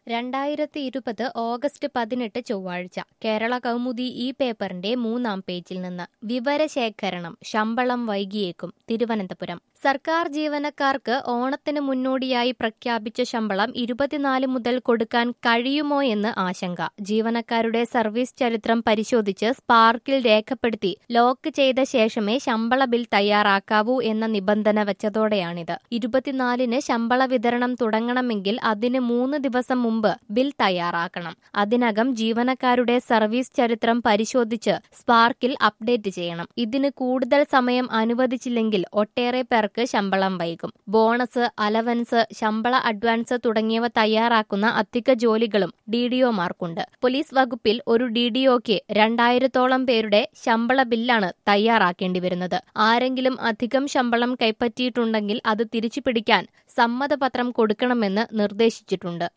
രണ്ടായിരത്തി ഇരുപത് ഓഗസ്റ്റ് പതിനെട്ട് ചൊവ്വാഴ്ച കേരള കൗമുദി ഈ പേപ്പറിന്റെ മൂന്നാം പേജിൽ നിന്ന് വിവരശേഖരണം ശമ്പളം വൈകിയേക്കും തിരുവനന്തപുരം സർക്കാർ ജീവനക്കാർക്ക് ഓണത്തിന് മുന്നോടിയായി പ്രഖ്യാപിച്ച ശമ്പളം ഇരുപത്തിനാല് മുതൽ കൊടുക്കാൻ കഴിയുമോ എന്ന് ആശങ്ക ജീവനക്കാരുടെ സർവീസ് ചരിത്രം പരിശോധിച്ച് സ്പാർക്കിൽ രേഖപ്പെടുത്തി ലോക്ക് ചെയ്ത ശേഷമേ ശമ്പള ബിൽ തയ്യാറാക്കാവൂ എന്ന നിബന്ധന വെച്ചതോടെയാണിത് ഇരുപത്തിനാലിന് ശമ്പള വിതരണം തുടങ്ങണമെങ്കിൽ അതിന് മൂന്ന് ദിവസം മുമ്പ് ബിൽ തയ്യാറാക്കണം അതിനകം ജീവനക്കാരുടെ സർവീസ് ചരിത്രം പരിശോധിച്ച് സ്പാർക്കിൽ അപ്ഡേറ്റ് ചെയ്യണം ഇതിന് കൂടുതൽ സമയം അനുവദിച്ചില്ലെങ്കിൽ ഒട്ടേറെ പേർക്ക് ശമ്പളം വൈകും ബോണസ് അലവൻസ് ശമ്പള അഡ്വാൻസ് തുടങ്ങിയവ തയ്യാറാക്കുന്ന അധിക ജോലികളും ഡി ഡിഒമാർക്കുണ്ട് പോലീസ് വകുപ്പിൽ ഒരു ഡി ഡിഒക്ക് രണ്ടായിരത്തോളം പേരുടെ ശമ്പള ബില്ലാണ് തയ്യാറാക്കേണ്ടി വരുന്നത് ആരെങ്കിലും അധികം ശമ്പളം കൈപ്പറ്റിയിട്ടുണ്ടെങ്കിൽ അത് തിരിച്ചു പിടിക്കാൻ സമ്മതപത്രം കൊടുക്കണമെന്ന് നിർദ്ദേശിച്ചിട്ടുണ്ട്